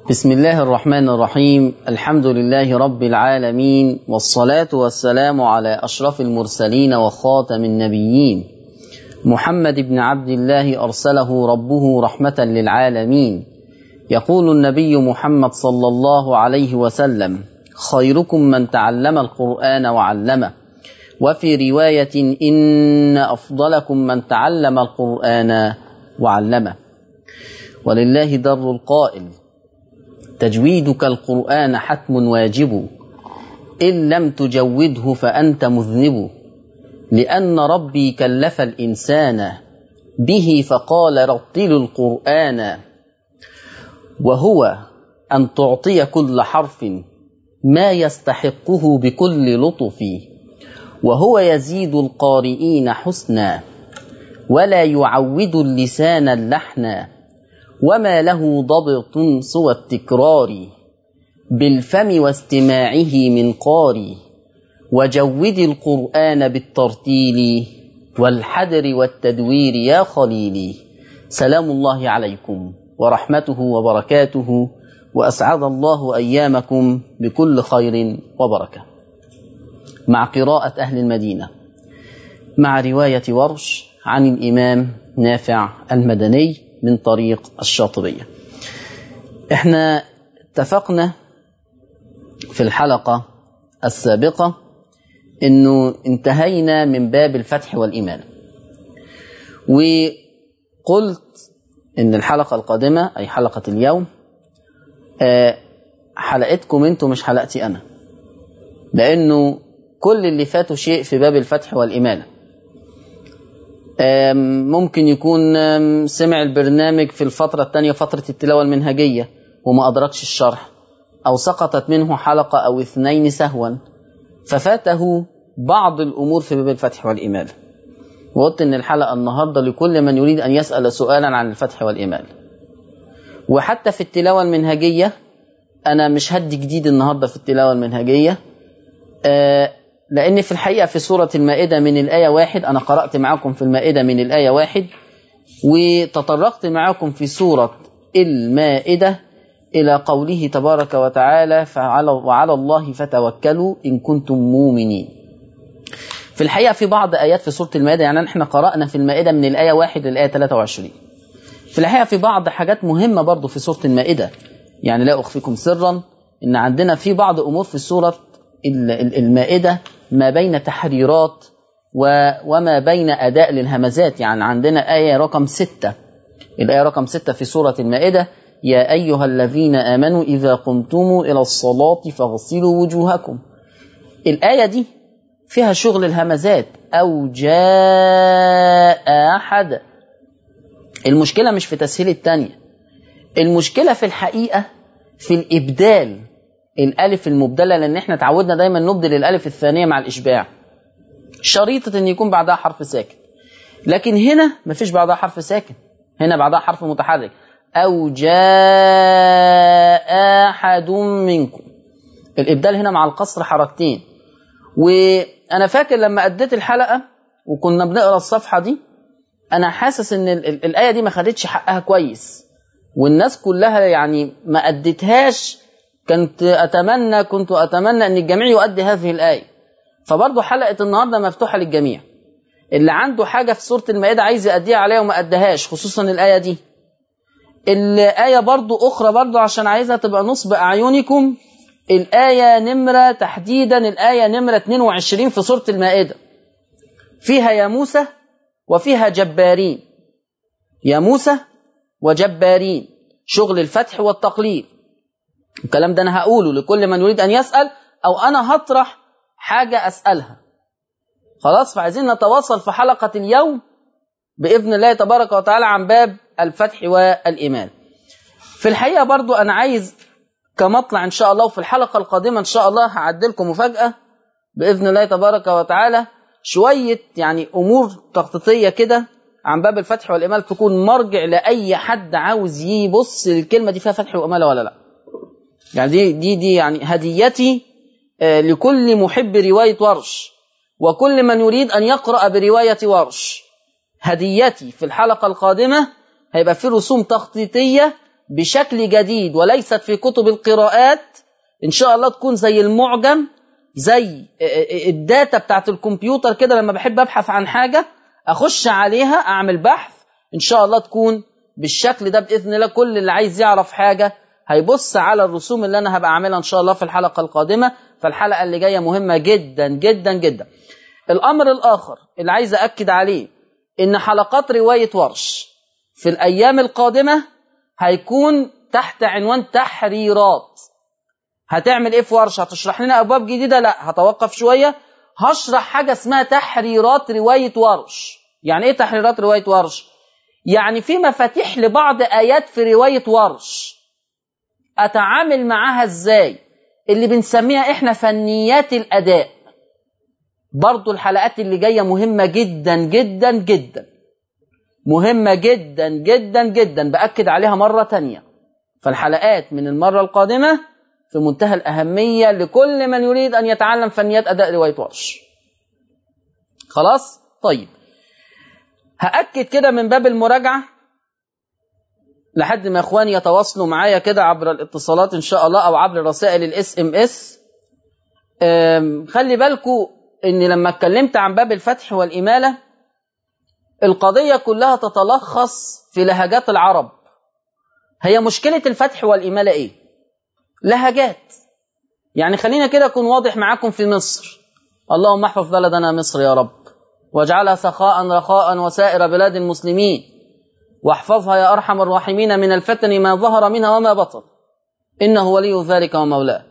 بسم الله الرحمن الرحيم الحمد لله رب العالمين والصلاة والسلام على أشرف المرسلين وخاتم النبيين محمد بن عبد الله أرسله ربه رحمة للعالمين يقول النبي محمد صلى الله عليه وسلم خيركم من تعلم القرآن وعلمه وفي رواية إن أفضلكم من تعلم القرآن وعلمه ولله در القائل تجويدك القرآن حتم واجب إن لم تجوده فأنت مذنب لأن ربي كلف الإنسان به فقال رتلوا القرآن وهو أن تعطي كل حرف ما يستحقه بكل لطف وهو يزيد القارئين حسنا ولا يعود اللسان اللحنا وما له ضبط سوى التكرار بالفم واستماعه من قاري وجود القرآن بالترتيل والحدر والتدوير يا خليلي سلام الله عليكم ورحمته وبركاته وأسعد الله أيامكم بكل خير وبركة مع قراءة أهل المدينة مع رواية ورش عن الإمام نافع المدني من طريق الشاطبية احنا اتفقنا في الحلقة السابقة انه انتهينا من باب الفتح والإيمان وقلت ان الحلقة القادمة اي حلقة اليوم حلقتكم انتم مش حلقتي انا لانه كل اللي فاتوا شيء في باب الفتح والإمانة ممكن يكون سمع البرنامج في الفترة الثانية فترة التلاوة المنهجية وما أدركش الشرح أو سقطت منه حلقة أو اثنين سهوا ففاته بعض الأمور في باب الفتح والإمالة وقلت إن الحلقة النهاردة لكل من يريد أن يسأل سؤالا عن الفتح والإمالة وحتى في التلاوة المنهجية أنا مش هدي جديد النهاردة في التلاوة المنهجية آه لأن في الحقيقة في سورة المائدة من الآية واحد أنا قرأت معاكم في المائدة من الآية واحد وتطرقت معاكم في سورة المائدة إلى قوله تبارك وتعالى فعلى وعلى الله فتوكلوا إن كنتم مؤمنين في الحقيقة في بعض آيات في سورة المائدة يعني احنا قرأنا في المائدة من الآية واحد للآية 23 في الحقيقة في بعض حاجات مهمة برضو في سورة المائدة يعني لا أخفيكم سرا إن عندنا في بعض أمور في سورة المائدة ما بين تحريرات وما بين أداء للهمزات يعني عندنا آية رقم ستة الآية رقم ستة في سورة المائدة يا أيها الذين آمنوا إذا قمتم إلى الصلاة فاغسلوا وجوهكم الآية دي فيها شغل الهمزات أو جاء أحد المشكلة مش في تسهيل التانية المشكلة في الحقيقة في الإبدال الالف المبدله لان احنا اتعودنا دايما نبدل الالف الثانيه مع الاشباع شريطه ان يكون بعدها حرف ساكن لكن هنا مفيش بعدها حرف ساكن هنا بعدها حرف متحرك او جاء احد منكم الابدال هنا مع القصر حركتين وانا فاكر لما اديت الحلقه وكنا بنقرا الصفحه دي انا حاسس ان الايه دي ما خدتش حقها كويس والناس كلها يعني ما اديتهاش كنت اتمنى كنت اتمنى ان الجميع يؤدي هذه الايه فبرضه حلقه النهارده مفتوحه للجميع اللي عنده حاجه في سوره المائده عايز يأديها عليها وما أدهاش خصوصا الايه دي الايه برضه اخرى برضه عشان عايزها تبقى نصب اعينكم الايه نمره تحديدا الايه نمره 22 في سوره المائده فيها يا موسى وفيها جبارين يا موسى وجبارين شغل الفتح والتقليل الكلام ده انا هقوله لكل من يريد ان يسال او انا هطرح حاجه اسالها خلاص فعايزين نتواصل في حلقه اليوم باذن الله تبارك وتعالى عن باب الفتح والايمان في الحقيقه برضو انا عايز كمطلع ان شاء الله وفي الحلقه القادمه ان شاء الله هعدلكم مفاجاه باذن الله تبارك وتعالى شويه يعني امور تخطيطيه كده عن باب الفتح والامال تكون مرجع لاي حد عاوز يبص الكلمه دي فيها فتح واماله ولا لا يعني دي دي دي يعني هديتي لكل محب روايه ورش وكل من يريد ان يقرا بروايه ورش هديتي في الحلقه القادمه هيبقى في رسوم تخطيطيه بشكل جديد وليست في كتب القراءات ان شاء الله تكون زي المعجم زي الداتا بتاعت الكمبيوتر كده لما بحب ابحث عن حاجه اخش عليها اعمل بحث ان شاء الله تكون بالشكل ده باذن الله كل اللي عايز يعرف حاجه هيبص على الرسوم اللي انا هبقى عاملها ان شاء الله في الحلقه القادمه فالحلقه اللي جايه مهمه جدا جدا جدا الامر الاخر اللي عايز اكد عليه ان حلقات روايه ورش في الايام القادمه هيكون تحت عنوان تحريرات هتعمل ايه في ورش هتشرح لنا ابواب جديده لا هتوقف شويه هشرح حاجه اسمها تحريرات روايه ورش يعني ايه تحريرات روايه ورش يعني في مفاتيح لبعض ايات في روايه ورش اتعامل معاها ازاي اللي بنسميها احنا فنيات الاداء برضو الحلقات اللي جايه مهمه جدا جدا جدا مهمه جدا جدا جدا باكد عليها مره تانية فالحلقات من المره القادمه في منتهى الأهمية لكل من يريد أن يتعلم فنيات أداء رواية ورش خلاص طيب هأكد كده من باب المراجعة لحد ما اخواني يتواصلوا معايا كده عبر الاتصالات ان شاء الله او عبر رسائل الاس ام اس خلي بالكم ان لما اتكلمت عن باب الفتح والاماله القضيه كلها تتلخص في لهجات العرب هي مشكله الفتح والاماله ايه لهجات يعني خلينا كده اكون واضح معاكم في مصر اللهم احفظ بلدنا مصر يا رب واجعلها سخاء رخاء وسائر بلاد المسلمين واحفظها يا ارحم الراحمين من الفتن ما ظهر منها وما بطن انه ولي ذلك ومولاه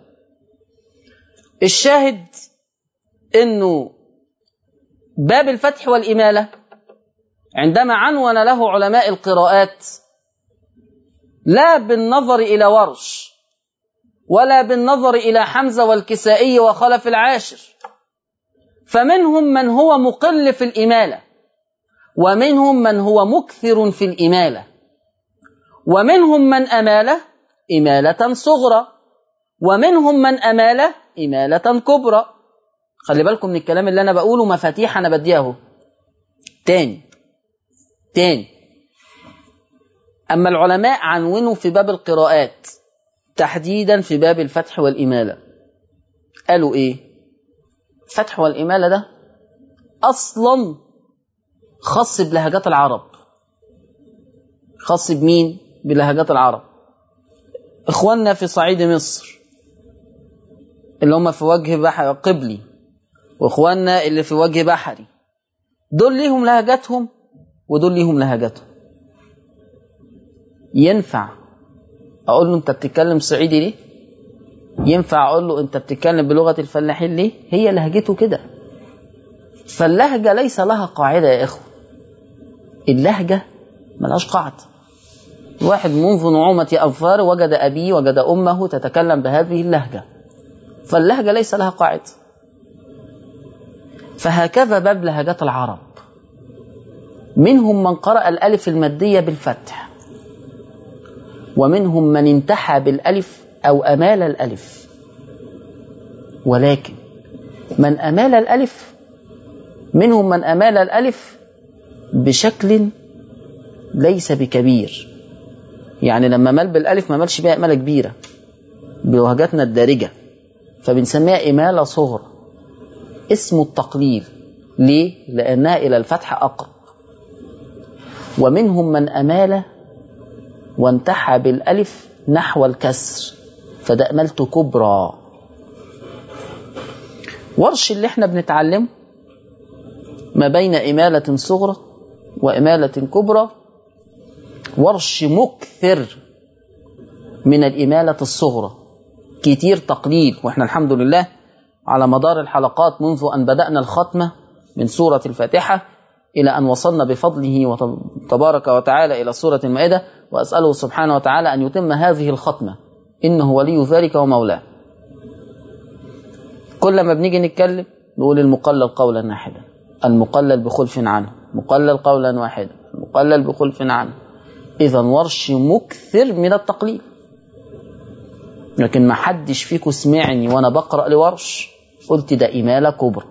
الشاهد انه باب الفتح والاماله عندما عنون له علماء القراءات لا بالنظر الى ورش ولا بالنظر الى حمزه والكسائي وخلف العاشر فمنهم من هو مقل في الاماله ومنهم من هو مكثر في الاماله ومنهم من امال اماله صغرى ومنهم من امال اماله كبرى خلي بالكم من الكلام اللي انا بقوله مفاتيح انا بديها اهو تاني تاني اما العلماء عنونوا في باب القراءات تحديدا في باب الفتح والإمالة قالوا إيه الفتح والإمالة ده أصلا خاص بلهجات العرب خاص بمين بلهجات العرب إخواننا في صعيد مصر اللي هم في وجه بحر قبلي وإخواننا اللي في وجه بحري دول ليهم لهجاتهم ودول ليهم لهجاتهم ينفع اقول له انت بتتكلم صعيدي ليه ينفع اقول له انت بتتكلم بلغه الفلاحين ليه هي لهجته كده فاللهجه ليس لها قاعده يا اخوه اللهجه ملهاش قاعده واحد منذ نعومة أظفار وجد أبيه وجد أمه تتكلم بهذه اللهجة فاللهجة ليس لها قاعدة فهكذا باب لهجات العرب منهم من قرأ الألف المادية بالفتح ومنهم من انتحى بالألف أو أمال الألف ولكن من أمال الألف منهم من أمال الألف بشكل ليس بكبير يعني لما مال بالألف ما مالش بيها إمالة كبيرة بلهجتنا الدارجة فبنسميها إمالة صغرى اسم التقليل ليه؟ لأنها إلى الفتح أقرب ومنهم من أمال وانتحى بالألف نحو الكسر فده أملته كبرى ورش اللي احنا بنتعلمه ما بين إمالة صغرى وإمالة كبرى ورش مكثر من الإمالة الصغرى كتير تقليل وإحنا الحمد لله على مدار الحلقات منذ أن بدأنا الختمة من سورة الفاتحة إلى أن وصلنا بفضله تبارك وتعالى إلى سورة المائدة وأسأله سبحانه وتعالى أن يتم هذه الختمة إنه ولي ذلك ومولاه كل ما بنيجي نتكلم نقول المقلل قولا واحدا المقلل بخلف عنه مقلل قولا واحدا المقلل بخلف عنه إذا ورش مكثر من التقليل لكن ما حدش فيكم سمعني وأنا بقرأ لورش قلت ده إمالة كبرى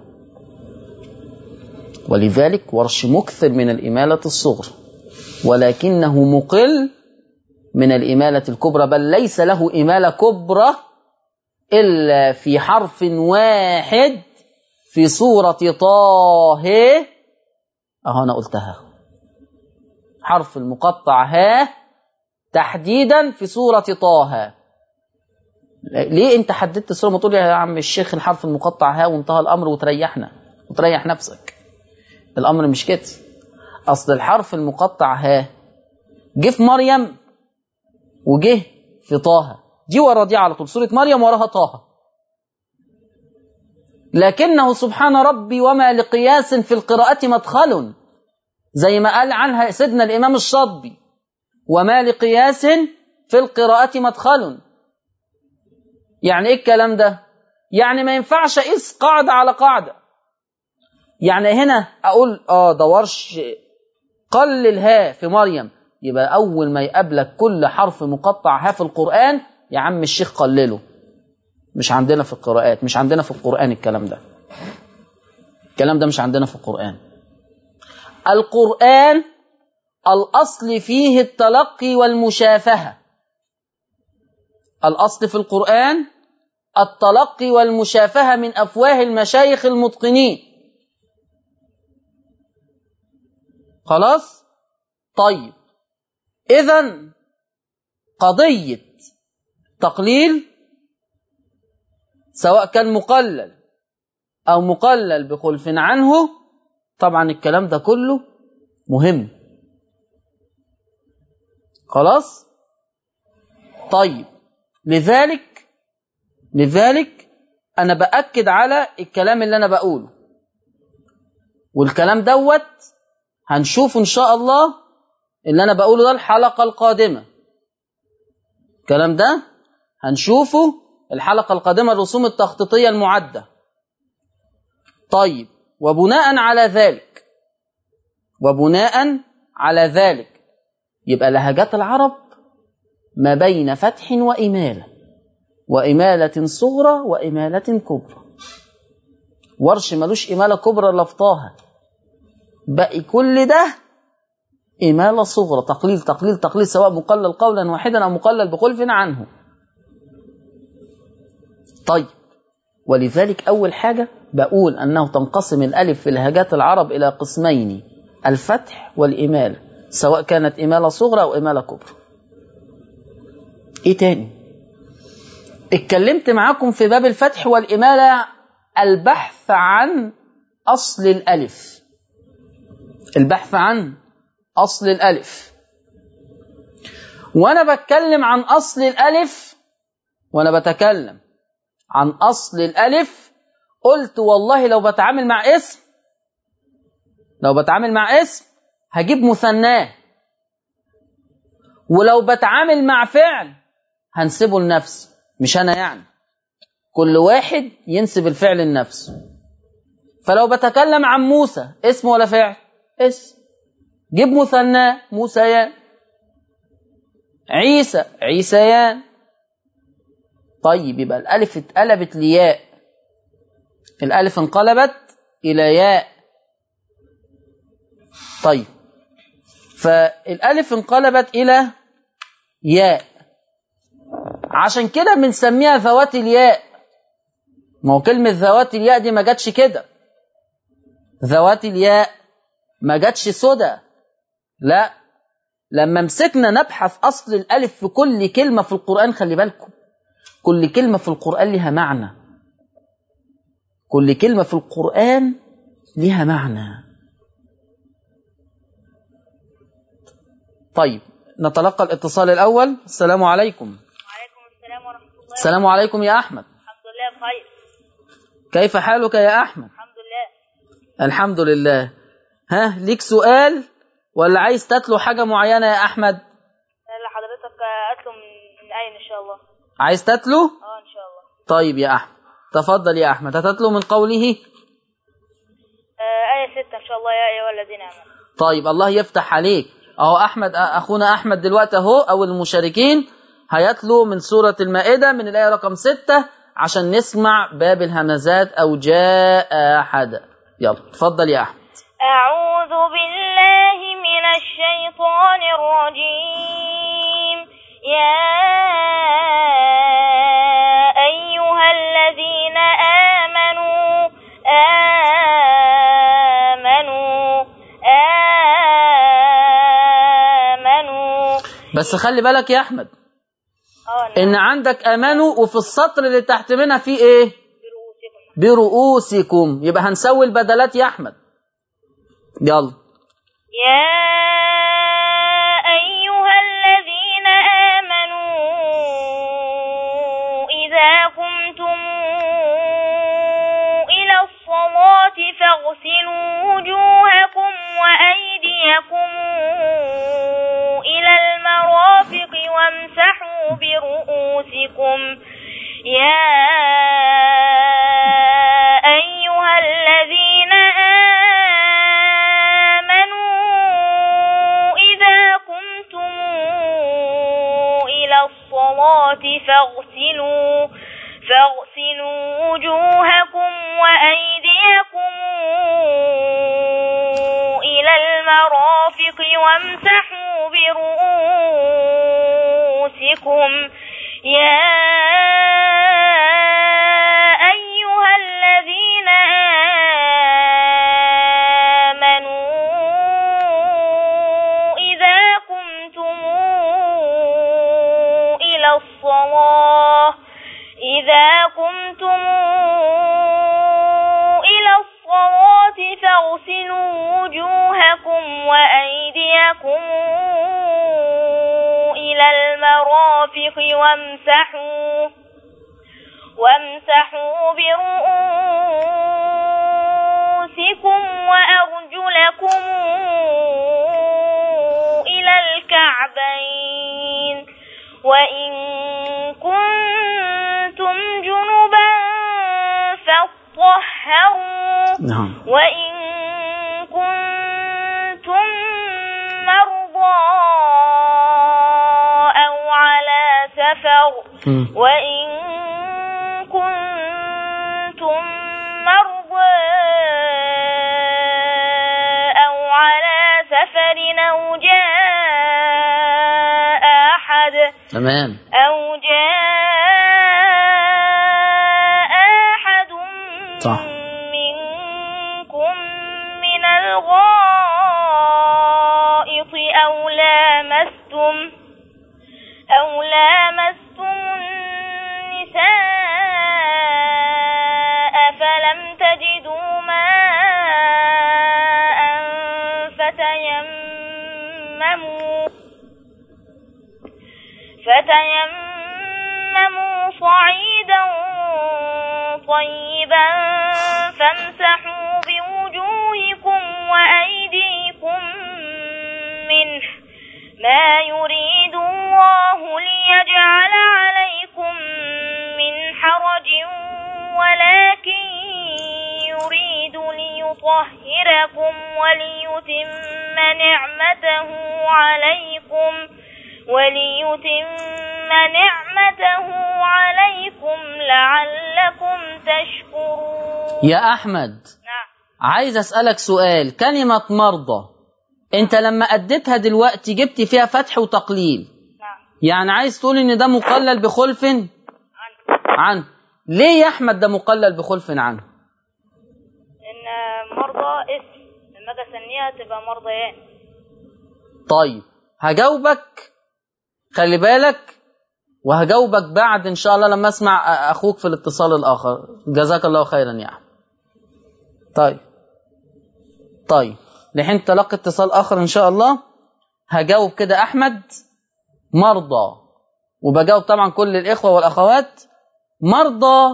ولذلك ورش مكثر من الإمالة الصغرى ولكنه مقل من الإمالة الكبرى بل ليس له إمالة كبرى إلا في حرف واحد في سورة طه أهو أنا قلتها حرف المقطع ها تحديدا في سورة طه ليه انت حددت السورة ما تقول يا عم الشيخ الحرف المقطع ها وانتهى الأمر وتريحنا وتريح نفسك الأمر مش كده أصل الحرف المقطع ها جه في مريم وجه في طه دي ورا دي على طول سورة مريم وراها طه لكنه سبحان ربي وما لقياس في القراءة مدخل زي ما قال عنها سيدنا الإمام الشاطبي وما لقياس في القراءة مدخل يعني ايه الكلام ده يعني ما ينفعش اقيس قاعدة على قاعدة يعني هنا اقول اه ده ورش قلل ها في مريم يبقى اول ما يقابلك كل حرف مقطع ها في القرآن يا عم الشيخ قلله مش عندنا في القراءات مش عندنا في القرآن الكلام ده الكلام ده مش عندنا في القرآن القرآن الأصل فيه التلقي والمشافهة الأصل في القرآن التلقي والمشافهة من أفواه المشايخ المتقنين خلاص طيب إذا قضية تقليل سواء كان مقلل أو مقلل بخلف عنه طبعا الكلام ده كله مهم خلاص طيب لذلك لذلك أنا بأكد على الكلام اللي أنا بقوله والكلام دوت هنشوفه إن شاء الله اللي أنا بقوله ده الحلقة القادمة الكلام ده هنشوفه الحلقة القادمة الرسوم التخطيطية المعدة طيب وبناء على ذلك وبناء على ذلك يبقى لهجات العرب ما بين فتح وإمالة وإمالة صغرى وإمالة كبرى ورش ملوش إمالة كبرى لفظاها باقي كل ده إمالة صغرى تقليل تقليل تقليل سواء مقلل قولا واحدا أو مقلل بخلف عنه طيب ولذلك أول حاجة بقول أنه تنقسم الألف في لهجات العرب إلى قسمين الفتح والإمالة سواء كانت إمالة صغرى أو إمالة كبرى إيه تاني اتكلمت معاكم في باب الفتح والإمالة البحث عن أصل الألف البحث عن أصل الألف وأنا بتكلم عن أصل الألف وأنا بتكلم عن أصل الألف قلت والله لو بتعامل مع اسم لو بتعامل مع اسم هجيب مثناه ولو بتعامل مع فعل هنسبه لنفسي مش أنا يعني كل واحد ينسب الفعل لنفسه فلو بتكلم عن موسى اسم ولا فعل اسم جيب مثناه موسيان عيسى عيسيان طيب يبقى الألف اتقلبت لياء الألف انقلبت إلى ياء طيب فالألف انقلبت إلى ياء عشان كده بنسميها ذوات الياء ما هو كلمة ذوات الياء دي ما جاتش كده ذوات الياء ما جاتش سدى لا لما مسكنا نبحث أصل الألف في كل كلمة في القرآن خلي بالكم كل كلمة في القرآن لها معنى كل كلمة في القرآن لها معنى طيب نتلقى الاتصال الأول السلام عليكم وعليكم السلام ورحمة الله السلام عليكم يا أحمد الحمد لله بخير كيف حالك يا أحمد الحمد لله الحمد لله ها ليك سؤال ولا عايز تتلو حاجة معينة يا أحمد اللي حضرتك أطلب من من أين إن شاء الله عايز تتلو أه إن شاء الله طيب يا أحمد تفضل يا أحمد هتتلو من قوله آه آية ستة إن شاء الله يا أيها الذين آمنوا طيب الله يفتح عليك اهو احمد اخونا احمد دلوقتي اهو او المشاركين هيتلو من سورة المائدة من الآية رقم ستة عشان نسمع باب الهمزات او جاء احد يلا اتفضل يا احمد أعوذ بالله من الشيطان الرجيم يا أيها الذين آمنوا آمنوا آمنوا بس خلي بالك يا احمد اه نعم ان عندك امانوا وفي السطر اللي تحت منها في ايه برؤوسكم يبقى هنسوي البدلات يا احمد يلا يا أيها الذين آمنوا إذا قمتم إلى الصلاة فاغسلوا وجوهكم وأيديكم إلى المرافق وامسحوا برؤوسكم يا أيها الذين آمنوا إذا قمتم إلى الصلاة فاغسلوا فاغسلوا وجوهكم وأيديكم إلى المرافق وامسحوا برؤوسكم يا أيها الذين آمنوا إذا قمتم إلى الصلاة إذا قمتم إلى الصلاة فاغسلوا وجوهكم وأيديكم إلى المرافق وامسحوا وامسحوا برؤوسكم وأرجلكم إلى الكعبين وإن كنتم جنبا فاطهروا نعم وإن كنتم مرضى أو على سفر مم. وإن كنتم مرضى أو على سفر أو جاء أحد تمام أو جاء أحد صح. منكم من الغائط أو لامستم أو لامستم النساء فلم تجدوا ماء فتيمموا فتيمموا صعيدا طيبا فامسحوا بوجوهكم وأيديكم منه ما يريد الله ليجعل عليكم من حرج ولكن يريد ليطهركم وليتم نعمته عليكم وليتم نعمته عليكم لعلكم تشكرون يا احمد نعم عايز اسالك سؤال كلمه مرضى انت لما اديتها دلوقتي جبت فيها فتح وتقليل نعم يعني عايز تقول ان ده مقلل بخلف عنه ليه يا احمد ده مقلل بخلف عنه إن مرضى اسم لما أجي أسميها تبقى مرضيان طيب هجاوبك خلي بالك وهجاوبك بعد ان شاء الله لما اسمع أ- اخوك في الاتصال الاخر جزاك الله خيرا يا احمد طيب طيب لحين تلقي اتصال اخر ان شاء الله هجاوب كده احمد مرضى وبجاوب طبعا كل الاخوه والاخوات مرضى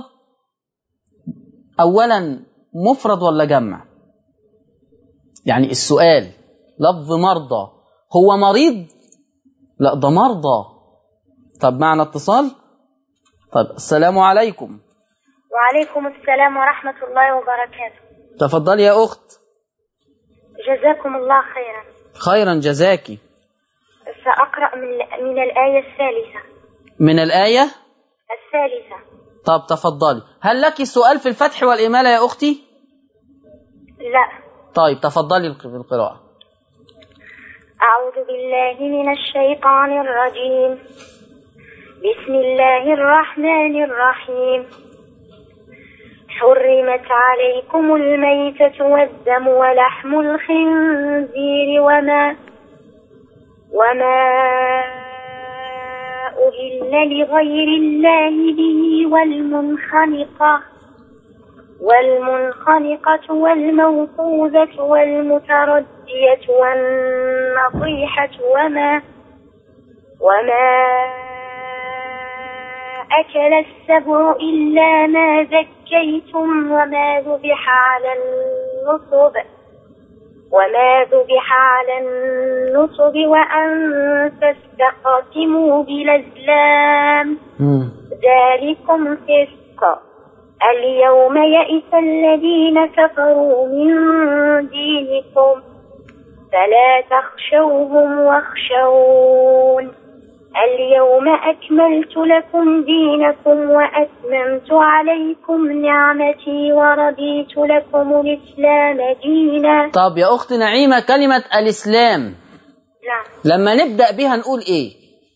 اولا مفرد ولا جمع يعني السؤال لفظ مرضى هو مريض لا ده مرضى طب معنا اتصال طب السلام عليكم وعليكم السلام ورحمة الله وبركاته تفضلي يا اخت جزاكم الله خيرا خيرا جزاكي سأقرأ من, من الآية الثالثة من الايه الثالثة طب تفضلي هل لك سؤال في الفتح والاماله يا اختي لا طيب تفضلي الق- بالقراءه أعوذ بالله من الشيطان الرجيم بسم الله الرحمن الرحيم حرمت عليكم الميتة والدم ولحم الخنزير وما وما أهل لغير الله به والمنخنقة والمنخنقة والموقوذة والمتردية والنطيحة وما وما أكل السبع إلا ما زكيتم وما ذبح على النصب وما ذبح على النصب وأن تستقسموا بالأزلام مم. ذلكم فسق اليوم يئس الذين كفروا من دينكم فلا تخشوهم واخشون اليوم أكملت لكم دينكم وأتممت عليكم نعمتي ورضيت لكم الإسلام دينا طب يا أخت نعيمة كلمة الإسلام نعم لما نبدأ بها نقول إيه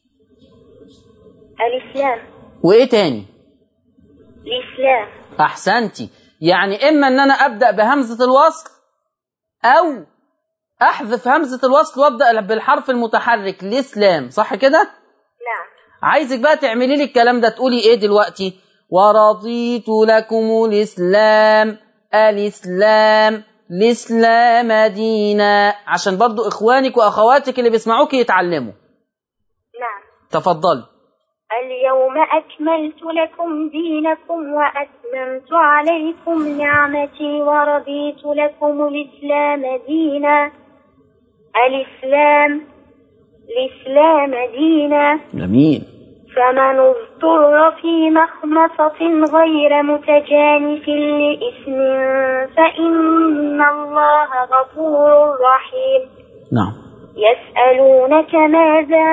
الإسلام وإيه تاني الإسلام أحسنتي يعني إما أن أنا أبدأ بهمزة الوصل أو أحذف همزة الوصل وأبدأ بالحرف المتحرك الإسلام صح كده؟ نعم عايزك بقى تعملي لي الكلام ده تقولي إيه دلوقتي؟ ورضيت لكم الإسلام الإسلام الإسلام دينا عشان برضو إخوانك وأخواتك اللي بيسمعوك يتعلموا نعم تفضلي اليوم أكملت لكم دينكم وأتممت عليكم نعمتي ورضيت لكم الإسلام دينا الإسلام الإسلام دينا جميل فمن اضطر في مخمصة غير متجانف لإثم فإن الله غفور رحيم نعم يسألونك ماذا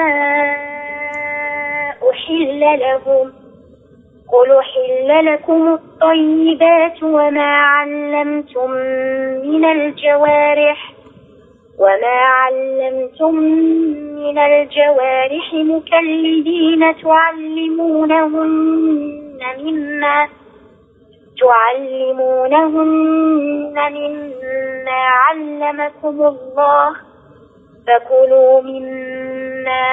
أحل لهم قل أحل لكم الطيبات وما علمتم من الجوارح وما علمتم من الجوارح مكلبين تعلمونهن مما تعلمونهن مما علمكم الله فكلوا مما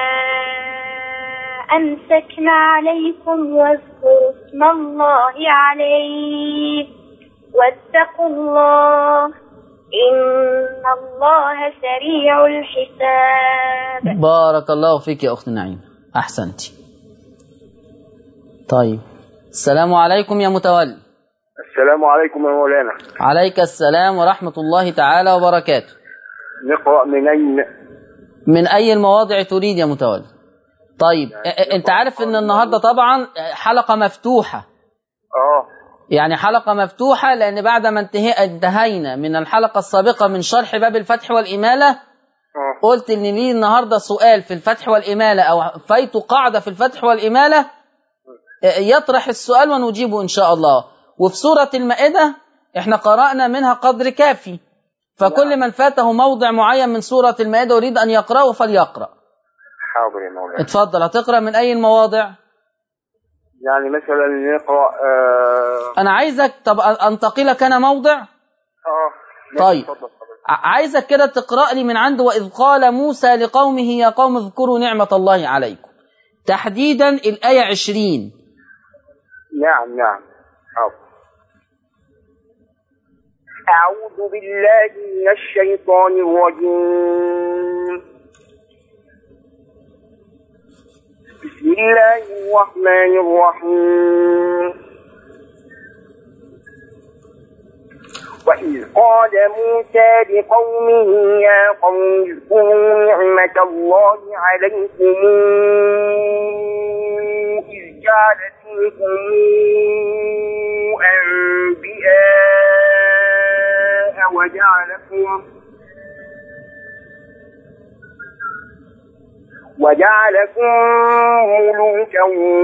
أمسكنا عليكم واذكروا اسم الله عليه واتقوا الله إن الله سريع الحساب بارك الله فيك يا أخت نعيم أحسنتي طيب السلام عليكم يا متولي السلام عليكم يا مولانا عليك السلام ورحمة الله تعالى وبركاته نقرأ من أين من أي المواضع تريد يا متولي طيب أ- أ- أنت عارف أن النهاردة طبعا حلقة مفتوحة اه يعني حلقة مفتوحة لأن بعد ما انتهي انتهينا من الحلقة السابقة من شرح باب الفتح والإمالة اه قلت إن لي النهاردة سؤال في الفتح والإمالة أو فايت قاعدة في الفتح والإمالة يطرح السؤال ونجيبه إن شاء الله وفي سورة المائدة احنا قرأنا منها قدر كافي فكل من فاته موضع معين من سورة المائدة يريد أن يقرأه فليقرأ حاضر يا مولانا اتفضل هتقرأ من أي المواضع يعني مثلا نقرأ اه, أنا عايزك طب أنتقلك أنا موضع آه. طيب. اتفضل حضرتك. ع- عايزك كده تقرأ لي من عنده وإذ قال موسى لقومه يا قوم اذكروا نعمة الله عليكم تحديدا الآية عشرين نعم نعم حاضر أعوذ بالله من الشيطان الرجيم بسم الله الرحمن الرحيم وإذ قال موسى لقومه يا قوم اذكروا نعمة الله عليكم إذ جعل فيكم أنبياء وجعلكم وجعلكم ملوكا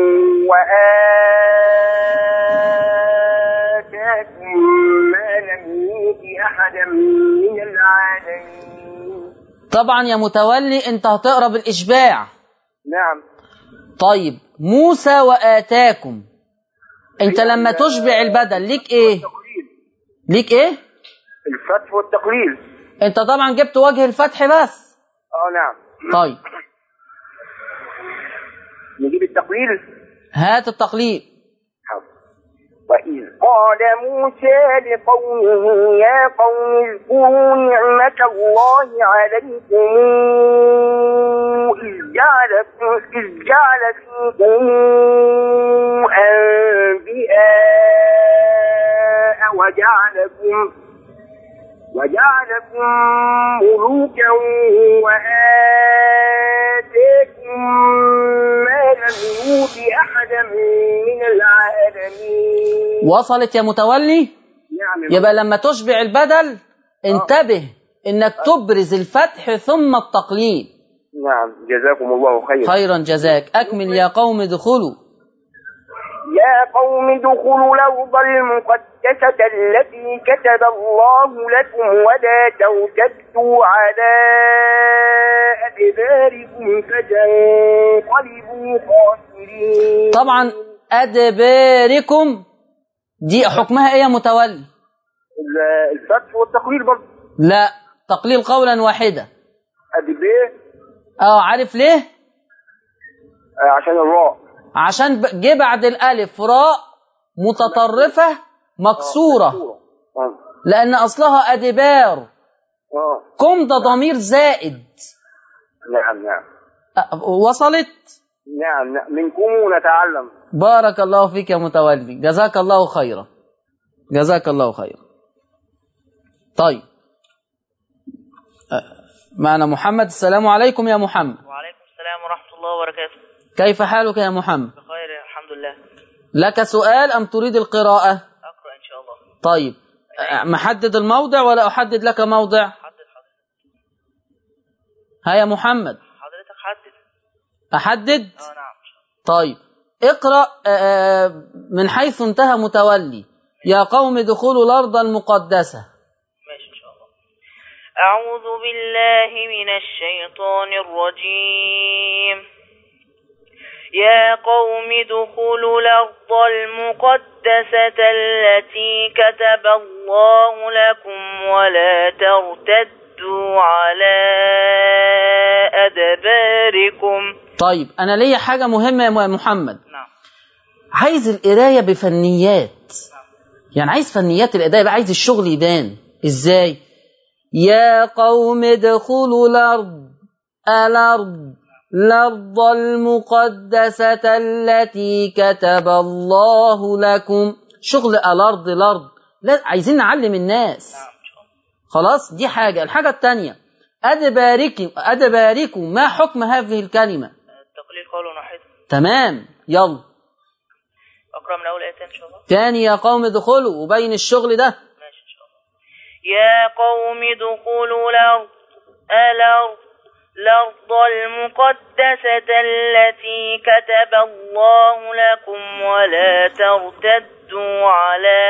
وآتاكم ما لم يؤت أحدا من العالمين طبعا يا متولي انت هتقرأ بالإشباع نعم طيب موسى وآتاكم انت لما تشبع البدل ليك ايه التقليل ليك ايه الفتح والتقليل انت طبعا جبت وجه الفتح بس اه نعم طيب نجيب التقليل هات التقليد حاضر. وإذ قال موسى لقومه يا قوم اذكروا نعمة الله عليكم إذ جعل إذ جعل فيكم أنبياء وجعلكم وجعلكم ملوكا وآتاكم ما لم يؤت أحدا من العالمين وصلت يا متولي نعم يبقى لما تشبع البدل انتبه انك تبرز الفتح ثم التقليد نعم جزاكم الله خيرا خيرا جزاك اكمل يا قوم ادخلوا يا قوم ادخلوا الأرض المقدسة التي كتب الله لكم ولا ترتدوا على أدباركم فتنقلبوا خاسرين طبعا ادباركم دي حكمها ايه يا متولي ال- الفتح والتقليل برضه لا تقليل قولا واحدا أدبار اه عارف ليه آه، عشان الراء عشان ب- جه بعد الالف راء متطرفه مكسوره آه. لان اصلها ادبار اه كم ده ضمير زائد نعم نعم أ- وصلت نعم نعم منكم نتعلم بارك الله فيك يا متولي جزاك الله خيرا جزاك الله خيرا طيب أ- معنا محمد السلام عليكم يا محمد وعليكم السلام ورحمة الله وبركاته كيف حالك يا محمد بخير الحمد لله لك سؤال أم تريد القراءة أقرأ إن شاء الله طيب أ- محدد الموضع ولا أحدد لك موضع حدد حدد ها يا محمد حضرتك حدد أحدد اه نعم إن شاء الله طيب اقرأ آه، من حيث انتهى متولي يا قوم ادخلوا الأرض المقدسة ماشي إن شاء الله أعوذ بالله من الشيطان الرجيم يا قوم ادخلوا الأرض المقدسة التي كتب الله لكم ولا ترتدوا على أدباركم طيب أنا ليا حاجة مهمة يا محمد نعم عايز القراية بفنيات يعني عايز فنيات الأداء يبقى عايز الشغل يبان إزاي يا قوم ادخلوا الأرض الأرض الأرض المقدسة التي كتب الله لكم شغل الأرض الأرض لا عايزين نعلم الناس نعم إن شاء الله خلاص دي حاجة الحاجة الثانية أدباركم أدباركم ما حكم هذه الكلمة التقليل قول واحد تمام يلا أقرأ من أول آيتين إن شاء الله تاني يا قوم ادخلوا وبين الشغل ده ماشي إن شاء الله يا قوم ادخلوا الأرض الأرض الأرض المقدسة التي كتب الله لكم ولا ترتدوا على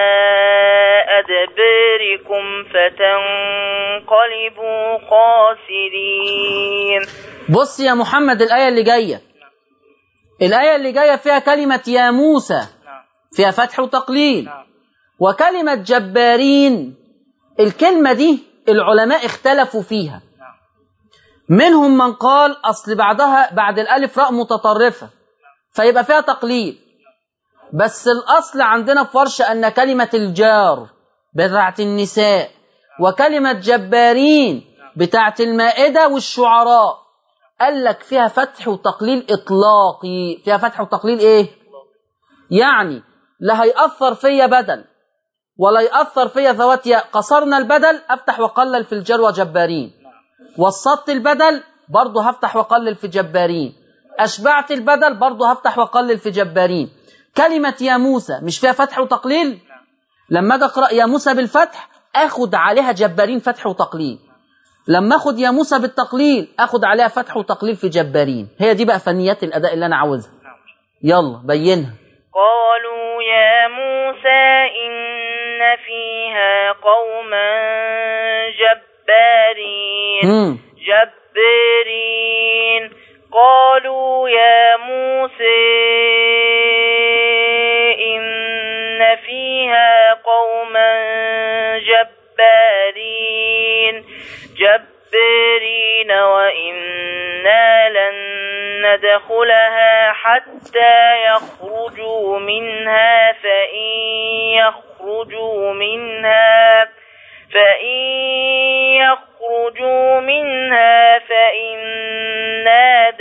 أدباركم فتنقلبوا خاسرين بص يا محمد الآية اللي جاية الآية اللي جاية فيها كلمة يا موسى نعم فيها فتح وتقليل نعم وكلمة جبارين الكلمة دي العلماء اختلفوا فيها نعم منهم من قال أصل بعدها بعد الألف راء متطرفة فيبقى فيها تقليل بس الأصل عندنا في ورش أن كلمة الجار بتاعت النساء وكلمة جبارين بتاعت المائدة والشعراء قال لك فيها فتح وتقليل إطلاقي فيها فتح وتقليل إيه؟ يعني لا هيأثر فيا بدل ولا يأثر فيا ذوات ياء قصرنا البدل أفتح وقلل في الجر وجبارين وسطت البدل برضه هفتح وقلل في جبارين أشبعت البدل برضه هفتح وقلل في جبارين كلمة يا موسى مش فيها فتح وتقليل لما أجي أقرأ يا موسى بالفتح أخد عليها جبارين فتح وتقليل لما أخد يا موسى بالتقليل أخد عليها فتح وتقليل في جبارين هي دي بقى فنيات الأداء اللي أنا عاوزها يلا بينها قالوا يا موسى إن فيها قوما جبارين مم. جبارين قالوا يا موسى إن فيها قوما جبارين جبارين وإنا لن ندخلها حتى يخرجوا منها فإن يخرجوا منها فإن يخرجوا منها فإنا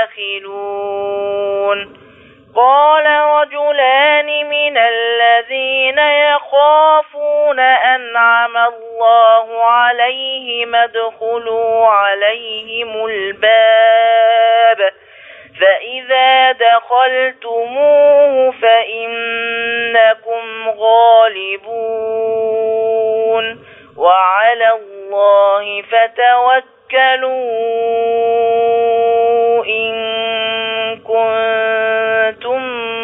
داخلون قال رجلان من الذين يخافون أنعم الله عليهم ادخلوا عليهم الباب فإذا دخلتموه فإنكم غالبون وعلى الله فتوكلوا إن كنتم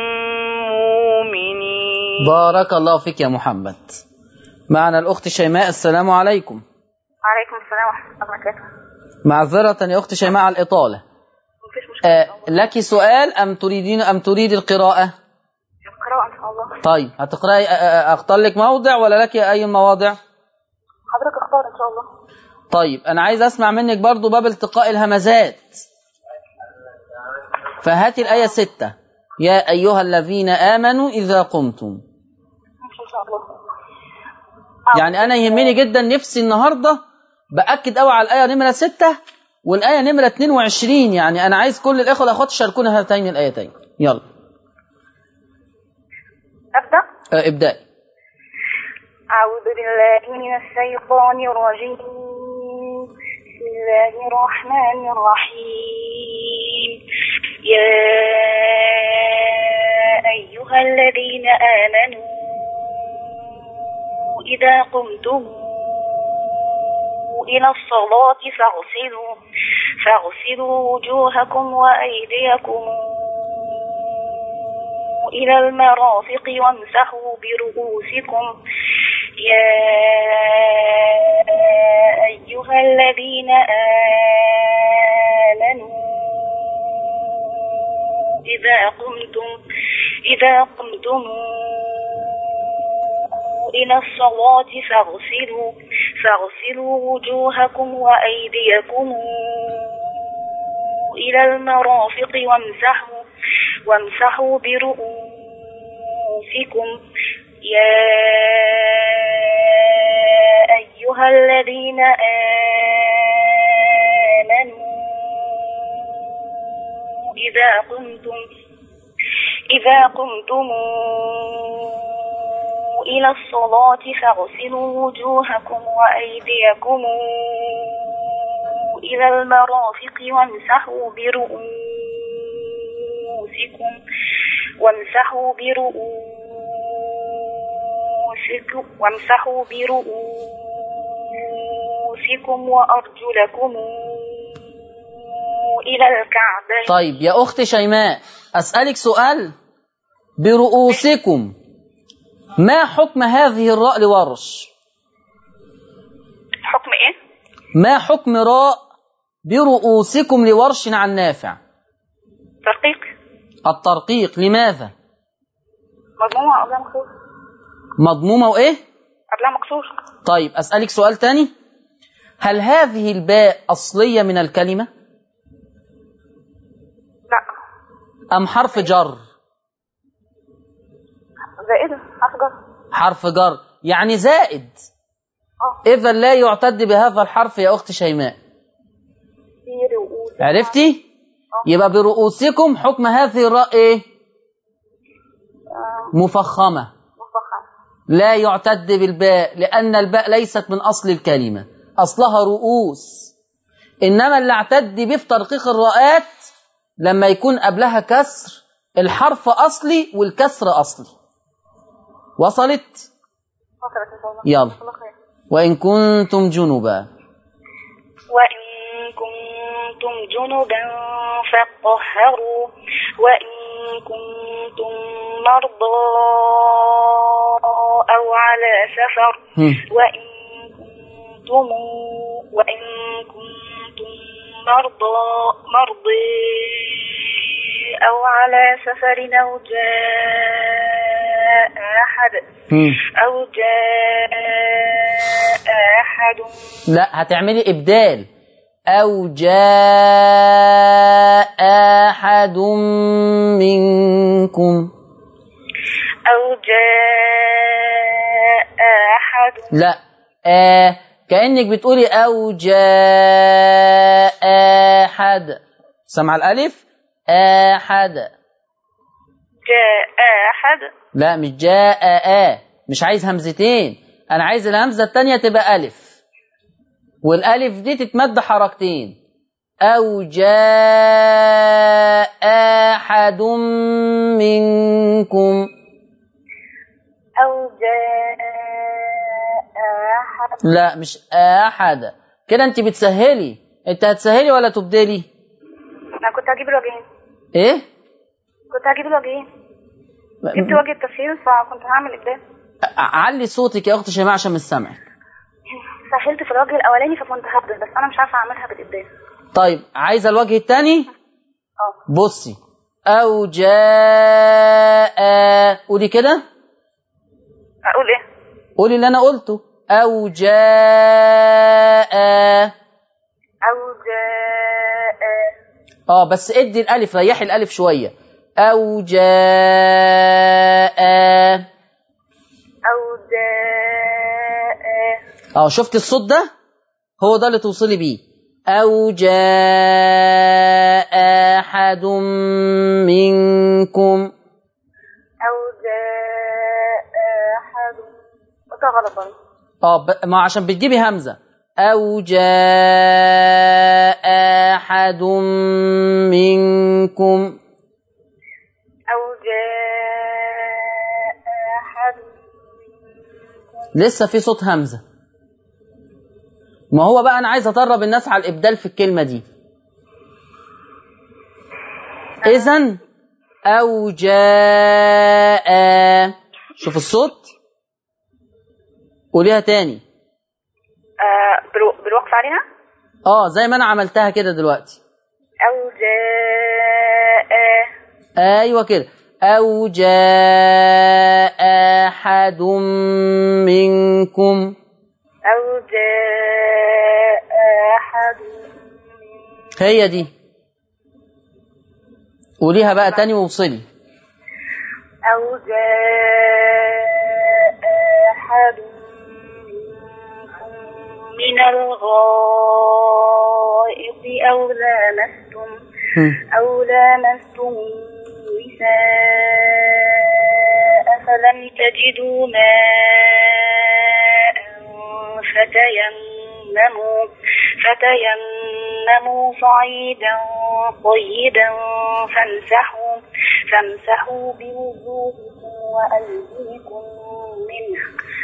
مؤمنين بارك الله فيك يا محمد معنا الأخت شيماء السلام عليكم وعليكم السلام ورحمة الله وبركاته معذرة يا أخت شيماء على الإطالة مفيش مشكلة آه لك سؤال أم تريدين أم تريد القراءة القراءة إن شاء الله طيب هتقرأي آه، آه، أختار لك موضع ولا لك أي مواضع حضرتك اختار إن شاء الله طيب أنا عايز أسمع منك برضو باب التقاء الهمزات فهاتي الآية ستة يا أيها الذين آمنوا إذا قمتم ماشي إن شاء الله يعني أنا يهمني جدا نفسي النهاردة بأكد قوي على الآية نمرة ستة والآية نمرة 22 يعني أنا عايز كل الإخوة والأخوات يشاركونا هاتين الآيتين يلا أبدأ آه، ابدأي أعوذ بالله من الشيطان الرجيم بسم الله الرحمن الرحيم يا أيها الذين آمنوا إذا قمتم إلى الصلاة فاغسلوا فاغسلوا وجوهكم وأيديكم إلى المرافق وامسحوا برؤوسكم يا أيها الذين آمنوا إذا قمتم إذا قمتم إلى الصلاة فاغسلوا فاغسلوا وجوهكم وأيديكم إلى المرافق وامسحوا وامسحوا برؤوسكم يا أيها الذين آمنوا إذا قمتم إذا قمتم إلى الصلاة فاغسلوا وجوهكم وأيديكم إلى المرافق وامسحوا برؤوسكم وامسحوا برؤوسكم وامسحوا برؤوسكم وأرجلكم إلى الكعبين طيب يا أخت شيماء أسألك سؤال برؤوسكم ما حكم هذه الراء لورش حكم إيه؟ ما حكم راء برؤوسكم لورش عن نافع ترقيق الترقيق لماذا مضمومة قبلها مكسور مضمومة وإيه قبلها مكسور طيب أسألك سؤال تاني هل هذه الباء أصلية من الكلمة لا أم حرف جر زائدة حرف جر حرف جر يعني زائد اه إذا لا يعتد بهذا الحرف يا أخت شيماء في رؤوس عرفتي يبقى برؤوسكم حكم هذه الراء إيه آه، مفخمة مفخم لا يعتد بالباء لأن الباء ليست من أصل الكلمة أصلها رؤوس إنما اللي اعتد به في ترقيق الراءات لما يكون قبلها كسر الحرف أصلي والكسر أصلي وصلت وصلت إن شاء الله يلا الله خير وإن كنتم جنبا وإن كنتم جنبا فاطهروا وإن كنتم مرضى أو على سفر هم. وإن كنتم وإن كنتم مرضى مرضي أو على سفر أو جاء أحد مم. أو جاء أحد لا هتعملي إبدال أو جاء أحد منكم أو جاء أحد لا آه كأنك بتقولي أو جاء أحد سمع الألف أحد جاء أحد لا مش جاء آ مش عايز همزتين أنا عايز الهمزة التانية تبقى ألف والألف دي تتمد حركتين أو جاء أحد منكم أو جاء أحد لا مش أحد كده أنت بتسهلي أنت هتسهلي ولا تبدلي أنا كنت هجيب الوجهين إيه؟ كنت هجيب الوجهين جبت وجه التسهيل فكنت هعمل إبدال ع- علي صوتك يا أخت شيماء عشان مش سامعك سهلت في الوجه الأولاني فكنت هبدل بس أنا مش عارفة أعملها بالإبدال طيب عايزة الوجه التاني اه بصي أو جاء قولي كده أقول إيه؟ قولي اللي أنا قلته أو جاء أو جاء اه بس ادي الألف ريحي الألف شوية أو جاء أو جاء اه شفت الصوت ده هو ده اللي توصلي بيه أو جاء أحد منكم أو جاء أحد قلتها غلط برضه اه ب... ما عشان بتجيبي همزة أو جاء أحد منكم أو جاء أحد لسه في صوت همزة ما هو بقى أنا عايز أدرب الناس على الإبدال في الكلمة دي إذا أو جاء شوف الصوت قوليها تاني آه بالو- بالوقف عليها اه زي ما أنا عملتها كده دلوقتي أو جاء ايوه كده او جاء احد منكم أو جاء أحد هي دي قوليها بقى تاني ووصلي أو جاء أحد منكم من الغائط أو لامستم أو لامستم النساء فلم تجدوا ماء فتيمموا فتيمموا صعيدا طيبا فامسحوا فامسحوا بوجوهكم وأيديكم منه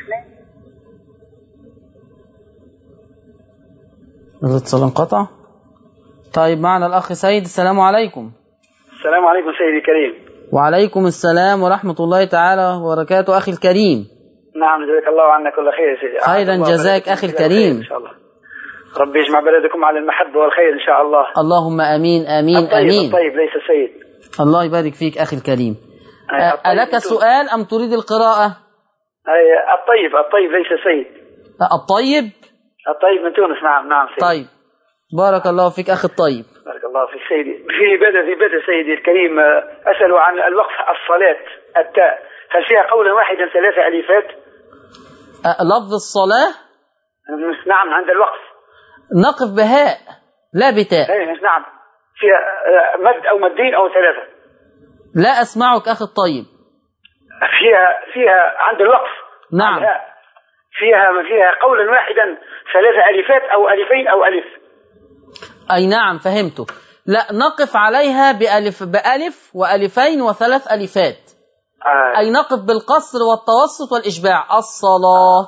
الاتصال انقطع طيب معنا الاخ سيد السلام عليكم السلام عليكم سيدي الكريم وعليكم السلام ورحمة الله تعالى وبركاته أخي الكريم نعم جزاك الله عنا كل خير يا سيدي خيراً الله جزاك بلدكم أخي إلى الكريم. الخير إن شاء الله ربي يجمع بلدكم على المحبة والخير إن شاء الله اللهم أمين أمين الطيب أمين الطيب ليس السيد الله يبارك فيك أخي الكريم أي أ- الطيب ألك من سؤال أم تريد القراءة أي الطيب الطيب ليس السيد الطيب الطيب من تونس نعم نعم سيدي طيب بارك الله فيك أخي الطيب بارك الله فيك سيدي في بدء في بدء سيدي الكريم آه، أسأل عن الوقف الصلاة التاء هل فيها قولا واحدا ثلاثة ألفات أ- لفظ الصلاة نعم عند الوقف نقف بهاء لا بتاء أي نعم فيها آه، مد أو مدين أو ثلاثة لا أسمعك أخي الطيب فيها فيها عند الوقف نعم عندها فيها فيها قولا واحدا ثلاثة ألفات أو ألفين أو ألف أي نعم فهمته لا نقف عليها بألف بألف وألفين وثلاث ألفات آه. أي نقف بالقصر والتوسط والإشباع الصلاة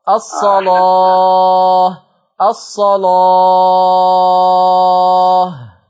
الصلاة الصلاة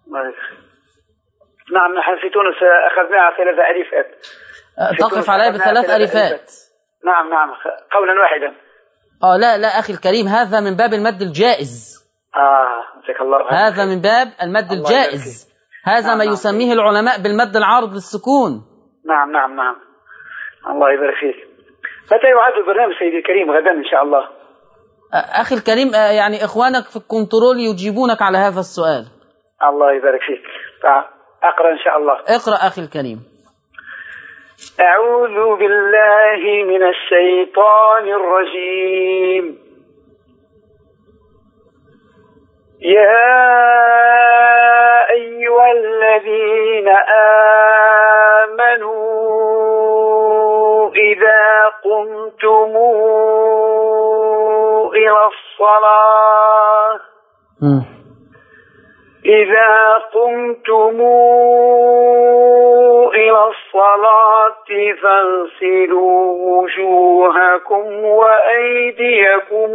نعم نحن في تونس أخذناها ثلاثة ألفات في تقف تونس عليها أخذناها بثلاث ثلاث ألفات نعم نعم قولا واحدا اه لا لا أخي الكريم هذا من باب المد الجائز اه جزاك الله خير. هذا من باب المد الله يبارك الجائز هذا نعم، ما نعم. يسميه العلماء بالمد العارض للسكون نعم نعم نعم الله يبارك فيك متى يعاد البرنامج سيدي الكريم غدا ان شاء الله أ- أخي الكريم أ- يعني إخوانك في الكنترول يجيبونك على هذا السؤال الله يبارك فيك تع- اقرا ان شاء الله اقرأ أخي الكريم أعوذ بالله من الشيطان الرجيم يا أيها الذين آمنوا إذا قمتم إلى الصلاة مم. إذا قمتم إلى الصلاة فاغسلوا وجوهكم وأيديكم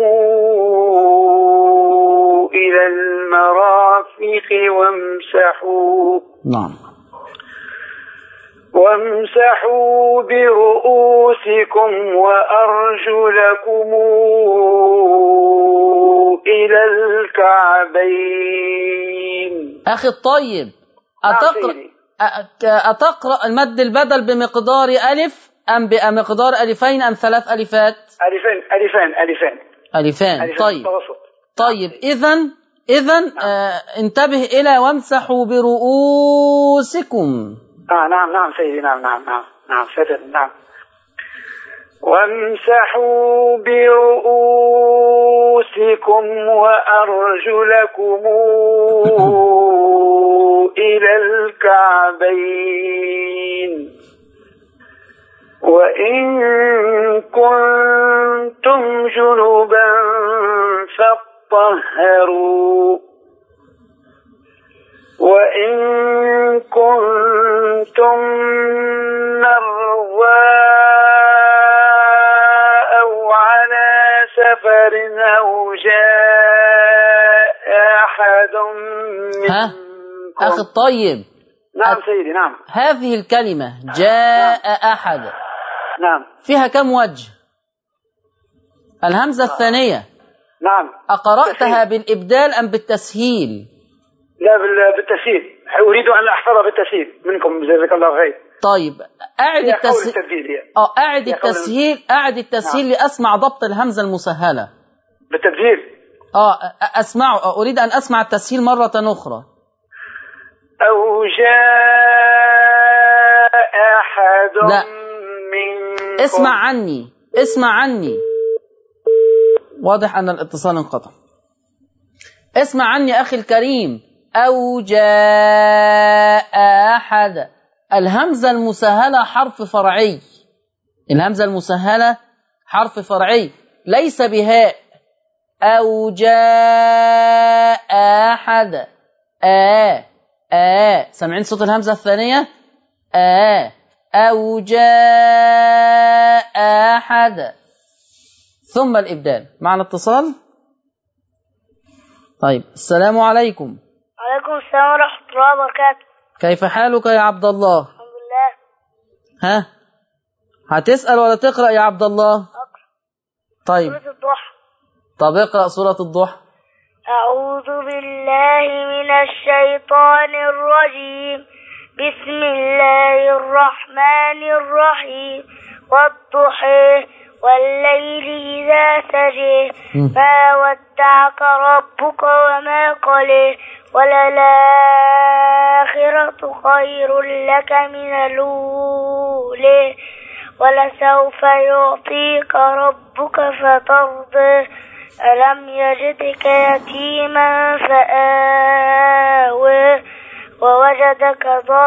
إلى المرافق وامسحوا نعم وامسحوا برؤوسكم وأرجلكم إلى الكعبين أخي الطيب نعم أتقرأ سيدي. أ- أتقرأ المد البدل بمقدار ألف أم بمقدار ألفين أم ثلاث ألفات ألفين ألفين ألفين ألفان ألفين طيب متوسط طيب إذا إذا آه انتبه إلى وامسحوا برؤوسكم آه نعم نعم سيدي نعم نعم نعم نعم ستر نعم وامسحوا برؤوسكم وأرجلكم إلى الكعبين وإن كنتم جنبا فاطهروا وإن كنتم مرضى أو على سفر أو جاء أحد ها منكم أخي الطيب نعم سيدي نعم هذه الكلمة جاء أحد نعم فيها كم وجه الهمزة الثانية نعم أقرأتها بالإبدال أم بالتسهيل لا بال- بالتسهيل أريد أن أحفظها بالتسهيل منكم جزاك الله خير طيب أعد هي قول التسهيل التبديل هي اه أعد يا قول- التسهيل أعد التسهيل لأسمع ضبط الهمزة المسهلة بالتبديل اه أ- أسمع أريد أن أسمع التسهيل مرة أخرى أو جاء أحد لا. منكم اسمع عني اسمع عني واضح أن الاتصال انقطع اسمع عني أخي الكريم أو جاء أحد الهمزة المسهلة حرف فرعي الهمزة المسهلة حرف فرعي ليس بهاء أو جاء أحد آ آ سامعين صوت الهمزة الثانية آ أو جاء أحد ثم الإبدال معنا اتصال طيب السلام عليكم وعليكم السلام ورحمة الله وبركاته كيف حالك يا عبد الله الحمد لله ها هتسأل ولا تقرأ يا عبد الله طيب سورة الضحى طب اقرأ سورة الضحى أعوذ بالله من الشيطان الرجيم بسم الله الرحمن الرحيم والضحى والليل إذا سجى مم. ما ودعك ربك وما قلى وللآخرة خير لك من الأولى ولسوف يعطيك ربك فترضى ألم يجدك يتيما فآوى ووجدك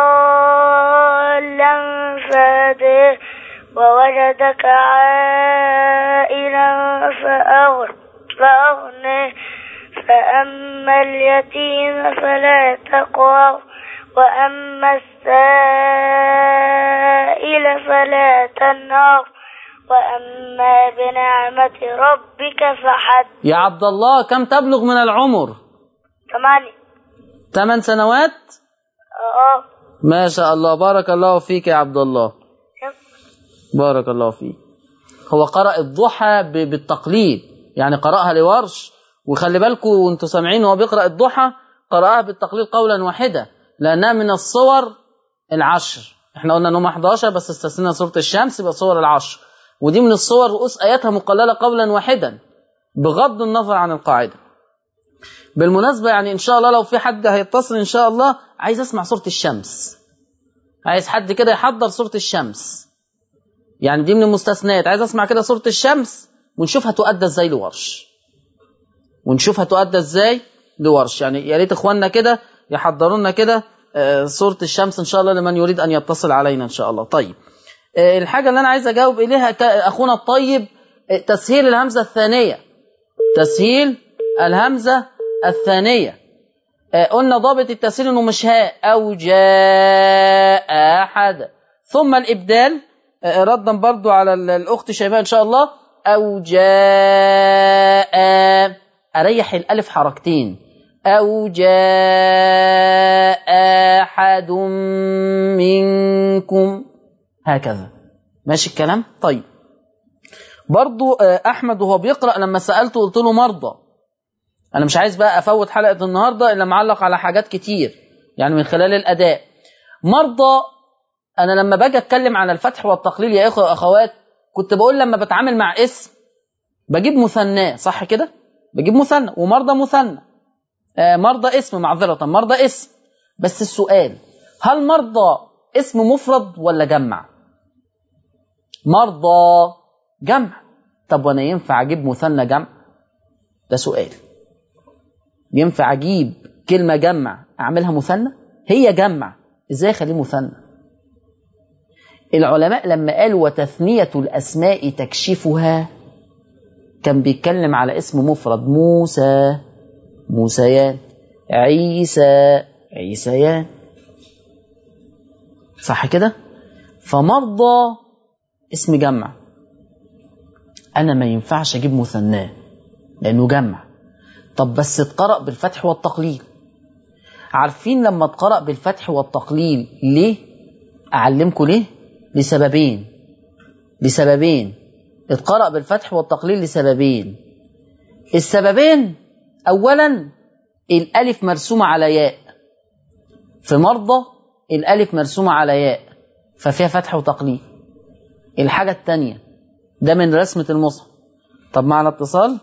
ضالا فهدى ووجدك عائلا فأغ- فأغنى فأما اليتيم فلا تقهر وأما السائل فلا تنهر وأما بنعمة ربك فحدث يا عبد الله كم تبلغ من العمر ثمانية ثمان سنوات اه ما شاء الله بارك الله فيك يا عبد الله بارك الله فيك هو قرأ الضحى ب- بالتقليد يعني قرأها لورش وخلي بالكم وانتوا سامعين وهو بيقرأ الضحى قرأها بالتقليل قولا واحدا لأنها من الصور العشر احنا قلنا ان هم 11 بس استثنينا سورة الشمس يبقى صور العشر ودي من الصور رؤوس آياتها مقللة قولا واحدا بغض النظر عن القاعدة بالمناسبة يعني إن شاء الله لو في حد هيتصل إن شاء الله عايز أسمع سورة الشمس عايز حد كده يحضر سورة الشمس يعني دي من المستثنيات عايز أسمع كده سورة الشمس ونشوف هتؤدى إزاي لورش ونشوف هتؤدى إزاي لورش يعني يا ريت إخواننا كده يحضروا لنا كده آه، سورة الشمس إن شاء الله لمن يريد أن يتصل علينا إن شاء الله طيب آه، الحاجة اللي أنا عايز أجاوب إليها ك- أخونا الطيب آه، تسهيل الهمزة الثانية تسهيل الهمزة الثانية آه، قلنا ضابط التسهيل انه مش هاء او جاء احد ثم الابدال آه، ردا برضو على ال- الاخت شيماء ان شاء الله او جاء اريح الالف حركتين او جاء احد منكم هكذا ماشي الكلام طيب برضو آه، احمد وهو بيقرا لما سالته قلت له مرضى انا مش عايز بقى افوت حلقه النهارده الا معلق على حاجات كتير يعني من خلال الاداء مرضى انا لما باجي اتكلم عن الفتح والتقليل يا اخوه واخوات كنت بقول لما بتعامل مع اسم بجيب مثناه صح كده بجيب مثنى ومرضى مثنى آه مرضى اسم معذره مرضى اسم بس السؤال هل مرضى اسم مفرد ولا جمع مرضى جمع طب وانا ينفع اجيب مثنى جمع ده سؤال ينفع اجيب كلمه جمع اعملها مثنى هي جمع ازاي اخليه مثنى العلماء لما قالوا وتثنيه الاسماء تكشفها كان بيتكلم على اسم مفرد موسى موسيان عيسى عيسيان صح كده فمرضى اسم جمع انا ما ينفعش اجيب مثناه لانه جمع طب بس اتقرأ بالفتح والتقليل عارفين لما اتقرأ بالفتح والتقليل ليه اعلمكم ليه لسببين لسببين اتقرأ بالفتح والتقليل لسببين السببين اولا الالف مرسومه على ياء في مرضى الالف مرسومه على ياء ففيها فتح وتقليل الحاجه الثانيه ده من رسمه المصحف طب معنا اتصال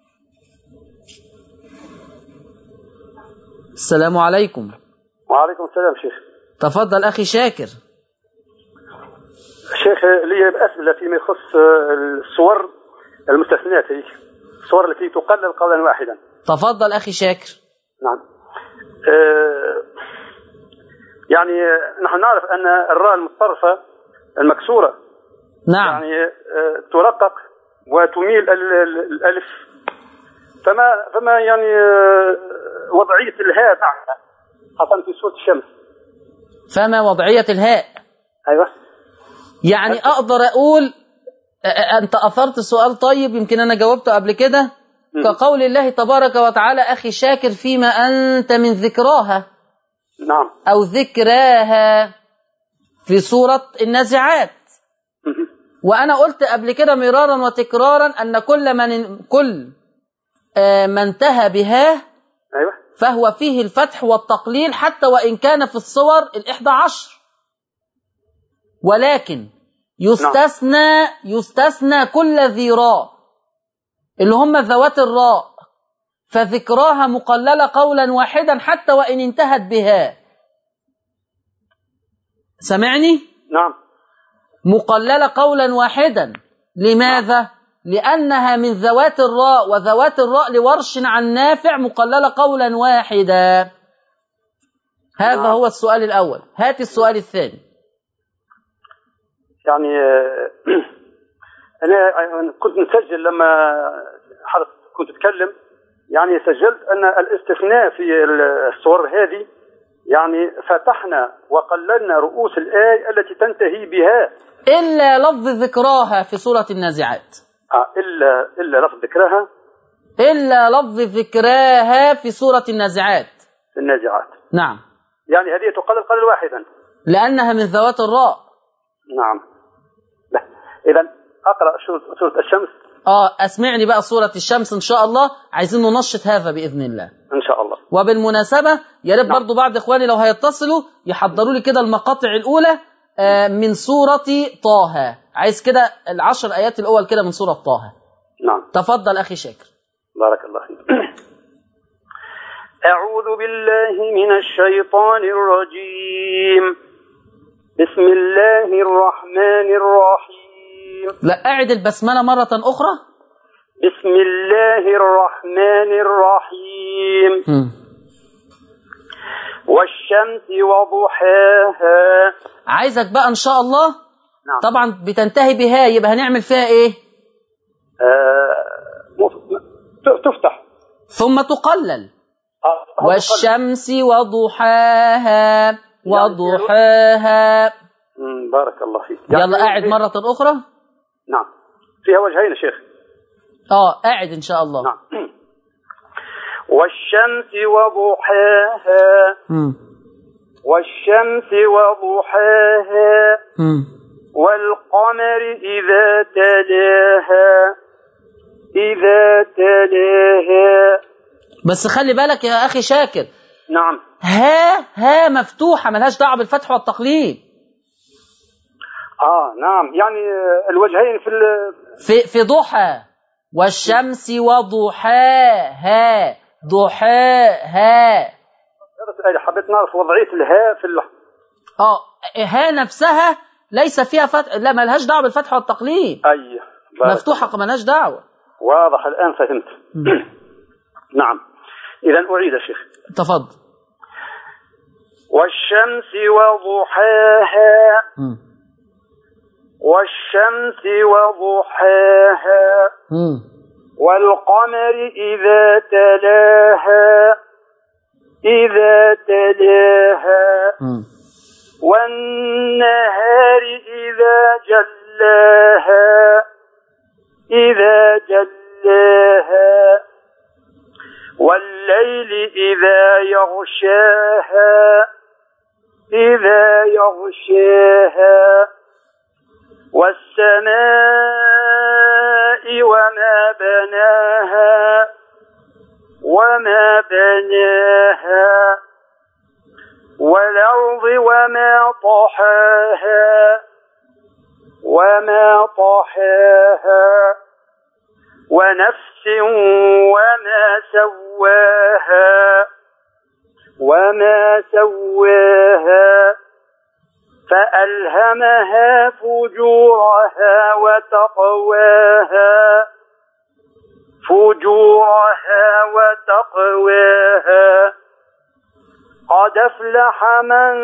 السلام عليكم وعليكم السلام شيخ تفضل اخي شاكر شيخ لي أسئلة فيما يخص الصور المستثنيات هي الصور التي تقلل قولا واحدا تفضل اخي شاكر نعم آه، يعني نحن نعرف أن الراء المتطرفة المكسورة نعم يعني آه، ترقق وتميل ال- ال- الألف فما فما يعني آه، وضعية الهاء بعدها خاصة في سورة الشمس فما وضعيه الهاء أيوه يعني اقدر اقول أ- أ- انت اثرت سؤال طيب يمكن انا جاوبته قبل كده مم. كقول الله تبارك وتعالى اخي شاكر فيما انت من ذكراها نعم او ذكراها في سوره النازعات مهم. وانا قلت قبل كده مرارا وتكرارا ان كل من كل آه، ما انتهى بها أيوه فهو فيه الفتح والتقليل حتى وإن كان في الصور الإحدى عشر ولكن يستثنى يستثنى كل ذي راء اللي هم ذوات الراء فذكراها مقللة قولا واحدا حتى وإن انتهت بها سمعني نعم مقللة قولا واحدا لماذا؟ لأنها من ذوات الراء وذوات الراء لورش عن نافع مقللة قولا واحدا هذا نعم. هو السؤال الأول هات السؤال الثاني يعني آه، انا كنت مسجل لما حضرتك كنت تتكلم يعني سجلت ان الاستثناء في الصور هذه يعني فتحنا وقللنا رؤوس الآية التي تنتهي بها إلا لفظ ذكراها في سورة النازعات آه، إلا إلا لفظ ذكرها إلا لفظ ذكراها في سورة النازعات في النازعات نعم يعني هذه تقلل قلل واحدا لأنها من ذوات الراء نعم لا إذا أقرأ سورة سورة الشمس اه اسمعني بقى سورة الشمس ان شاء الله عايزين ننشط هذا بإذن الله ان شاء الله وبالمناسبة يا ريت نعم. برضو بعض اخواني لو هيتصلوا يحضروا لي كده المقاطع الاولى آه، من سورة طه عايز كده العشر ايات الاول كده من سورة طه نعم تفضل اخي شاكر بارك الله فيك أعوذ بالله من الشيطان الرجيم بسم الله الرحمن الرحيم لا اعد البسملة مرة اخرى بسم الله الرحمن الرحيم مم. والشمس وضحاها عايزك بقى ان شاء الله نعم طبعا بتنتهي بها يبقى هنعمل فيها ايه آه مف- ت- تفتح ثم تقلل آه، والشمس وضحاها وضحاها مم، بارك الله فيك يلا قاعد في- مرة أخرى نعم فيها وجهين يا شيخ اه قاعد إن شاء الله نعم والشمس وضحاها مم. والشمس وضحاها مم. والقمر إذا تلاها إذا تلاها بس خلي بالك يا أخي شاكر نعم ها ها مفتوحة ملهاش دعوة بالفتح والتقليد آه نعم يعني آه، الوجهين في ال- في في ضحى والشمس وضحاها ضحاها هذا الآية حبيت نعرف وضعية الهاء في ال... اه ها نفسها ليس فيها فتح لا ملهاش دعوة بالفتح والتقليد أي بارك مفتوحة ملهاش دعوة واضح الآن فهمت نعم إذا أعيد يا شيخ تفضل والشمس وضحاها مم. والشمس وضحاها مم. والقمر إذا تلاها إذا تلاها مم. والنهار إذا جلاها إذا جلاها والليل إذا يغشاها إذا يغشاها والسماء وما بناها وما بناها والأرض وما طحاها وما طحاها ونفس وما سواها وما سواها فألهمها فجورها وتقواها فجورها وتقواها قد افلح من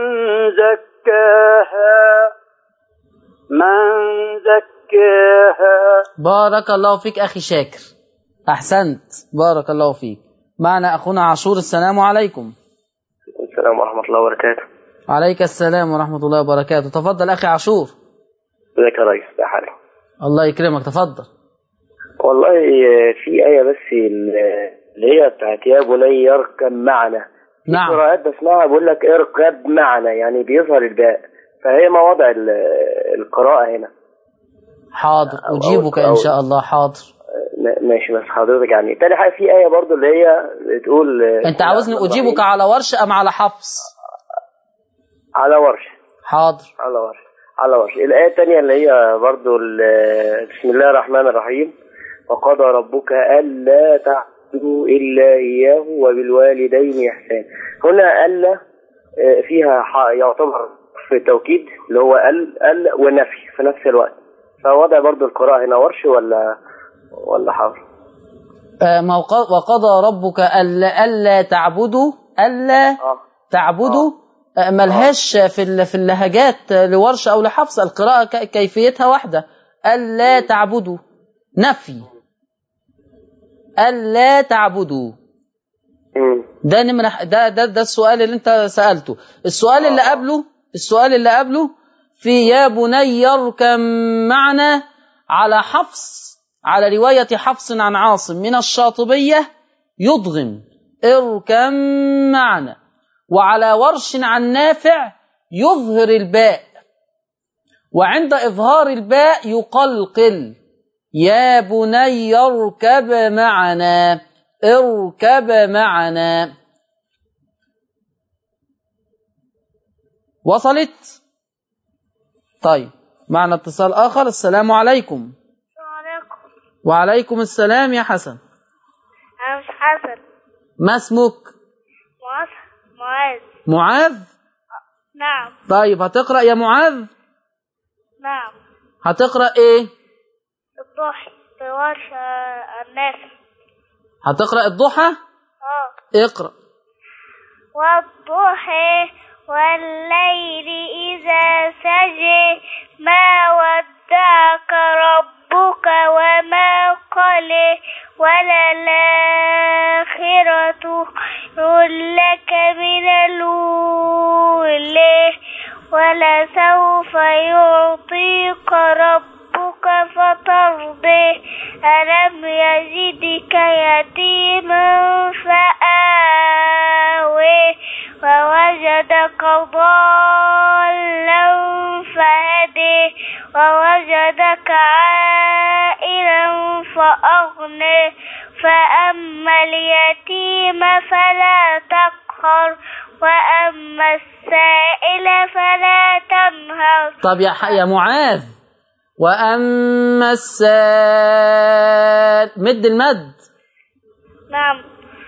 زكاها من زكاها بارك الله فيك أخي شاكر أحسنت بارك الله فيك معنا أخونا عاشور السلام عليكم السلام ورحمة الله وبركاته عليك السلام ورحمة الله وبركاته تفضل أخي عاشور ازيك يا ريس ده حالي الله يكرمك تفضل والله في آية بس اللي هي بتاعت يا بني اركب معنا في نعم قراءات بسمعها بقول لك اركب معنا يعني بيظهر الباء فهي ما وضع ال- القراءة هنا حاضر أو- أجيبك أو- إن شاء الله حاضر م- ماشي بس حضرتك يعني تاني حاجة في آية برضو اللي هي بتقول أنت عاوزني أجيبك على ورش أم على حفص على ورش حاضر على ورش على ورش الآية التانية اللي هي برضو ال- بسم الله الرحمن الرحيم وقضى ربك ألا تعبدوا إلا إياه وبالوالدين إحسان هنا ألا آه، فيها ح- يعتبر في التوكيد اللي هو ال ال ونفي في نفس الوقت فوضع برضو القراءة هنا ورش ولا ولا حاضر آه، ما وق- وقضى ربك ألا, ألا تعبدوا ألا اه تعبدوا آه، ملهاش في ال- في اللهجات آه، لورش أو لحفص القراءة ك- كيفيتها واحدة ألا تعبدوا نفي ألا تعبدوا مم. ده نمرة ده ده ده السؤال اللي انت سألته السؤال اللي قبله السؤال اللي قبله في يا بني اركم معنا على حفص على رواية حفص عن عاصم من الشاطبية يضغم اركم معنا وعلى ورش عن نافع يظهر الباء وعند إظهار الباء يقلقل يا بني اركب معنا اركب معنا وصلت طيب معنا اتصال آخر السلام عليكم وعليكم وعليكم السلام يا حسن أنا مش حسن ما اسمك معاذ معاذ معاذ نعم طيب هتقرأ يا معاذ نعم هتقرأ ايه الضحي بورش الناس هتقرأ الضحى اه اقرأ والضحى والليل إذا سجى ما ودعك ربك وما قلى وللآخرة خير لك من الأولى ولسوف يعطيك ربك فترضي ألم يجدك يتيما فآوي ووجدك ضالا فهدي ووجدك عائلا فأغني فأما اليتيم فلا تقهر وأما السائل فلا تنهر طب يا ح- يا معاذ وأما السائل مد المد نعم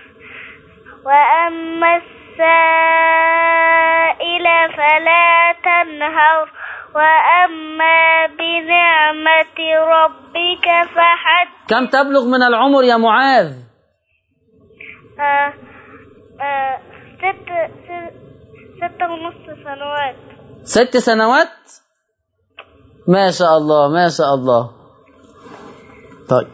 وأما السائل فلا تنهر وأما بنعمة ربك فحدث كم تبلغ من العمر يا معاذ آه آه ست ست- ستة ونص سنوات ست سنوات ما شاء الله ما شاء الله طيب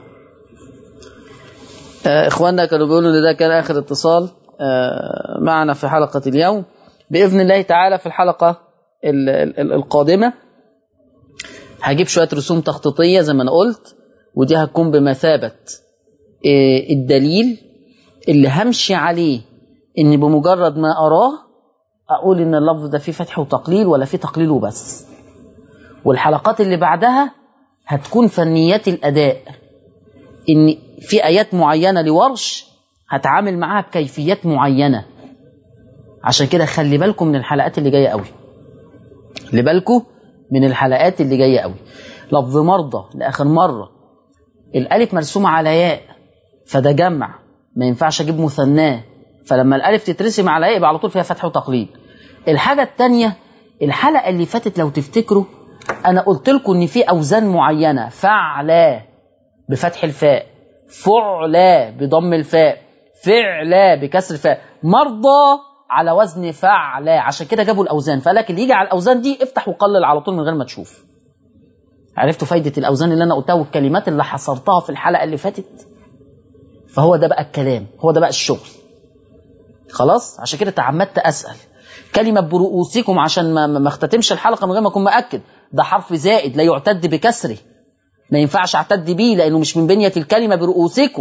آه اخواننا كانوا بيقولوا ان ده كان اخر اتصال آه معنا في حلقة اليوم بإذن الله تعالى في الحلقة ال- ال- القادمة هجيب شوية رسوم تخطيطية زي ما أنا قلت ودي هتكون بمثابة آه، الدليل اللي همشي عليه إن بمجرد ما أراه أقول إن اللفظ ده فيه فتح وتقليل ولا فيه تقليل وبس والحلقات اللي بعدها هتكون فنيات الأداء إن في آيات معينة لورش هتعامل معاها بكيفيات معينة عشان كده خلي بالكم من الحلقات اللي جاية قوي خلي بالكم من الحلقات اللي جاية قوي لفظ مرضى لآخر مرة الألف مرسومة على ياء فده جمع ما ينفعش أجيب مثناه فلما الألف تترسم على ياء يبقى على طول فيها فتح وتقليل الحاجة التانية الحلقة اللي فاتت لو تفتكروا أنا قلت لكم إن في أوزان معينة فعلا بفتح الفاء فعلا بضم الفاء فعلا بكسر الفاء مرضى على وزن فعلا عشان كده جابوا الأوزان فقال لك اللي يجي على الأوزان دي افتح وقلل على طول من غير ما تشوف عرفتوا فايدة الأوزان اللي أنا قلتها والكلمات اللي حصرتها في الحلقة اللي فاتت فهو ده بقى الكلام هو ده بقى الشغل خلاص عشان كده تعمدت أسأل كلمة برؤوسكم عشان ما ما اختتمش الحلقة من غير ما أكون مأكد ده حرف زائد لا يعتد بكسره ما ينفعش اعتد بيه لأنه مش من بنية الكلمة برؤوسكم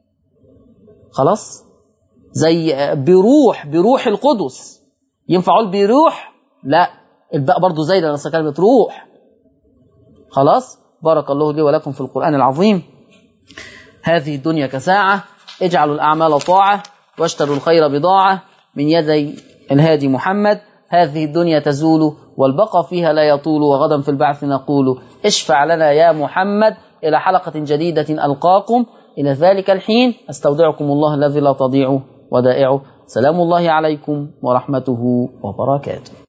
خلاص زي آه، بروح بروح القدس ينفع اقول بروح لا الباء برضو زي لان أصل كلمه روح خلاص بارك الله لي ولكم في القران العظيم هذه الدنيا كساعه اجعلوا الاعمال طاعه واشتروا الخير بضاعه من يدي الهادي محمد هذه الدنيا تزول والبقاء فيها لا يطول وغدا في البعث نقول اشفع لنا يا محمد إلى حلقة جديدة ألقاكم إلى ذلك الحين أستودعكم الله الذي لا تضيع ودائعه سلام الله عليكم ورحمته وبركاته